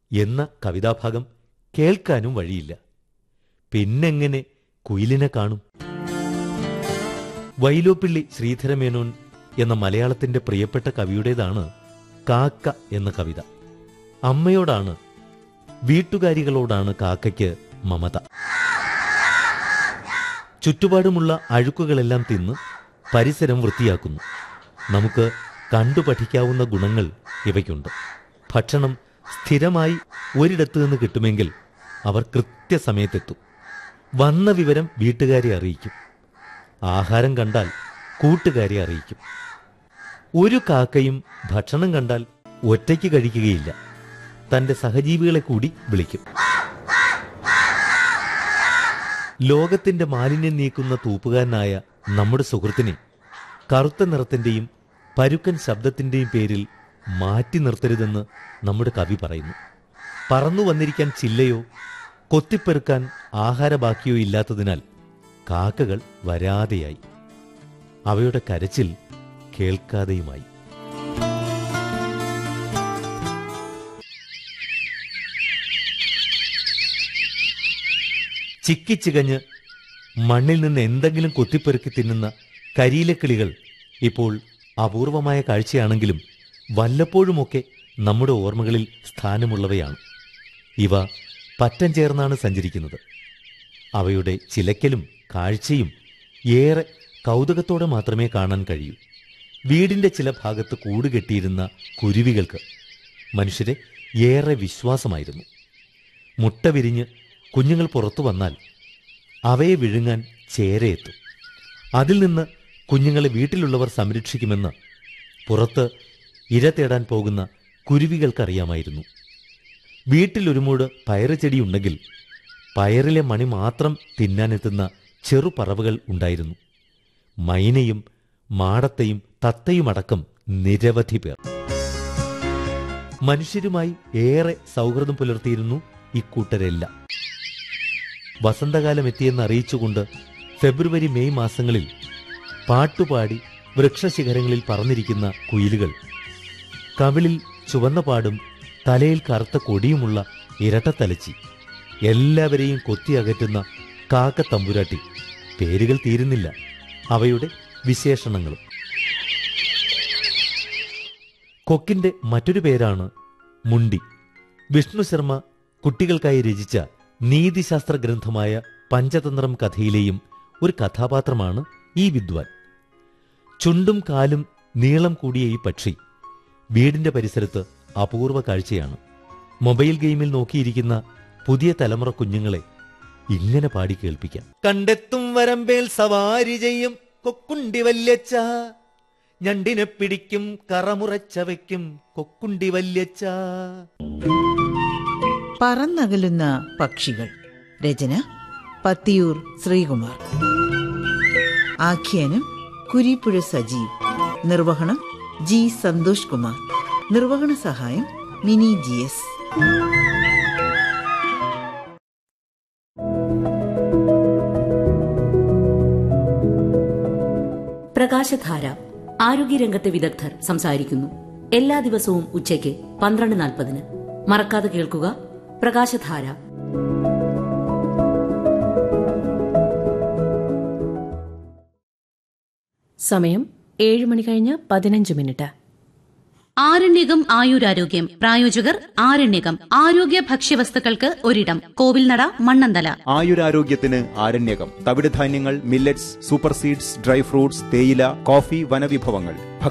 എന്ന കവിതാഭാഗം കേൾക്കാനും വഴിയില്ല പിന്നെങ്ങനെ കുയിലിനെ കാണും വൈലോപ്പിള്ളി ശ്രീധരമേനോൻ എന്ന മലയാളത്തിന്റെ പ്രിയപ്പെട്ട കവിയുടേതാണ് കാക്ക എന്ന കവിത അമ്മയോടാണ് വീട്ടുകാരികളോടാണ് കാക്കയ്ക്ക് മമത ചുറ്റുപാടുമുള്ള അഴുക്കുകളെല്ലാം തിന്ന് പരിസരം വൃത്തിയാക്കുന്നു നമുക്ക് കണ്ടു പഠിക്കാവുന്ന ഗുണങ്ങൾ ഇവയ്ക്കുണ്ട് ഭക്ഷണം സ്ഥിരമായി ഒരിടത്തു നിന്ന് കിട്ടുമെങ്കിൽ അവർ കൃത്യസമയത്തെത്തും വന്ന വിവരം വീട്ടുകാരെ അറിയിക്കും ആഹാരം കണ്ടാൽ കൂട്ടുകാരെ അറിയിക്കും ഒരു കാക്കയും ഭക്ഷണം കണ്ടാൽ ഒറ്റയ്ക്ക് കഴിക്കുകയില്ല തന്റെ സഹജീവികളെ കൂടി വിളിക്കും ലോകത്തിന്റെ മാലിന്യം നീക്കുന്ന തൂപ്പുകാരനായ നമ്മുടെ സുഹൃത്തിനെ കറുത്ത നിറത്തിന്റെയും പരുക്കൻ ശബ്ദത്തിന്റെയും പേരിൽ മാറ്റി നിർത്തരുതെന്ന് നമ്മുടെ കവി പറയുന്നു പറന്നു വന്നിരിക്കാൻ ചില്ലയോ കൊത്തിപ്പെറുക്കാൻ ആഹാരബാക്കിയോ ഇല്ലാത്തതിനാൽ കാക്കകൾ വരാതെയായി അവയുടെ കരച്ചിൽ കേൾക്കാതെയുമായി ചിക്കിച്ചികഞ്ഞ് മണ്ണിൽ നിന്ന് എന്തെങ്കിലും കൊത്തിപ്പെറുക്കി തിന്നുന്ന കരിയിലക്കിളികൾ ഇപ്പോൾ അപൂർവമായ കാഴ്ചയാണെങ്കിലും വല്ലപ്പോഴുമൊക്കെ നമ്മുടെ ഓർമ്മകളിൽ സ്ഥാനമുള്ളവയാണ് ഇവ പറ്റം ചേർന്നാണ് സഞ്ചരിക്കുന്നത് അവയുടെ ചിലക്കലും കാഴ്ചയും ഏറെ കൗതുകത്തോടെ മാത്രമേ കാണാൻ കഴിയൂ വീടിന്റെ ചില ഭാഗത്ത് കൂടുകെട്ടിയിരുന്ന കുരുവികൾക്ക് മനുഷ്യരെ ഏറെ വിശ്വാസമായിരുന്നു മുട്ട വിരിഞ്ഞ് കുഞ്ഞുങ്ങൾ പുറത്തു വന്നാൽ അവയെ വിഴുങ്ങാൻ ചേരയെത്തും അതിൽ നിന്ന് കുഞ്ഞുങ്ങളെ വീട്ടിലുള്ളവർ സംരക്ഷിക്കുമെന്ന് പുറത്ത് ഇര തേടാൻ പോകുന്ന കുരുവികൾക്കറിയാമായിരുന്നു വീട്ടിലൊരു മൂട് പയറ് ചെടിയുണ്ടെങ്കിൽ പയറിലെ മണി മാത്രം തിന്നാനെത്തുന്ന ചെറുപറവകൾ ഉണ്ടായിരുന്നു മൈനയും മാടത്തെയും തത്തയുമടക്കം നിരവധി പേർ മനുഷ്യരുമായി ഏറെ സൗഹൃദം പുലർത്തിയിരുന്നു ഇക്കൂട്ടരെല്ലാം വസന്തകാലം എത്തിയെന്ന് അറിയിച്ചുകൊണ്ട് ഫെബ്രുവരി മെയ് മാസങ്ങളിൽ പാട്ടുപാടി വൃക്ഷശിഖരങ്ങളിൽ പറന്നിരിക്കുന്ന കുയിലുകൾ കവിളിൽ ചുവന്ന പാടും തലയിൽ കറുത്ത കൊടിയുമുള്ള ഇരട്ടത്തലച്ചി എല്ലാവരെയും കൊത്തി അകറ്റുന്ന കാക്ക തമ്പുരാട്ടി പേരുകൾ തീരുന്നില്ല അവയുടെ വിശേഷണങ്ങളും കൊക്കിന്റെ മറ്റൊരു പേരാണ് മുണ്ടി വിഷ്ണു ശർമ്മ കുട്ടികൾക്കായി രചിച്ച നീതിശാസ്ത്ര ഗ്രന്ഥമായ പഞ്ചതന്ത്രം കഥയിലെയും ഒരു കഥാപാത്രമാണ് ഈ വിദ്വാൻ ചുണ്ടും കാലും നീളം കൂടിയ ഈ പക്ഷി വീടിന്റെ പരിസരത്ത് അപൂർവ കാഴ്ചയാണ് മൊബൈൽ ഗെയിമിൽ നോക്കിയിരിക്കുന്ന പുതിയ തലമുറ കുഞ്ഞുങ്ങളെ ഇങ്ങനെ പാടി കേൾപ്പിക്കാം കണ്ടെത്തും വരമ്പേൽ സവാരി ചെയ്യും കൊക്കുണ്ടി വല്യച്ച ഞണ്ടിനെ പിടിക്കും കറമുറച്ചവയ്ക്കും കൊക്കുണ്ടി വല്യച്ച പറന്നകലുന്ന പക്ഷികൾ രചന പത്തിയൂർ ശ്രീകുമാർ ആഖ്യാനം കുരിപ്പുഴ സജീവ് നിർവഹണം ജി സന്തോഷ് കുമാർ നിർവഹണ സഹായം മിനി ജി എസ് പ്രകാശധാര ആരോഗ്യരംഗത്തെ വിദഗ്ധർ സംസാരിക്കുന്നു എല്ലാ ദിവസവും ഉച്ചയ്ക്ക് പന്ത്രണ്ട് നാൽപ്പതിന് മറക്കാതെ കേൾക്കുക പ്രകാശധാര സമയം ഏഴ് മണി കഴിഞ്ഞ് പതിനഞ്ച് മിനിറ്റ് ആരണ്യകം ആയുരാരോഗ്യം പ്രായോജകർ ആരണ്യകം ആരോഗ്യ ഭക്ഷ്യവസ്തുക്കൾക്ക് ഒരിടം കോവിൽനട മണ്ണന്തല ആയുരാരോഗ്യത്തിന് ആരണ്യകം തവിടുധാന്യങ്ങൾ millets super seeds dry fruits തേയില കോഫി വനവിഭവങ്ങൾ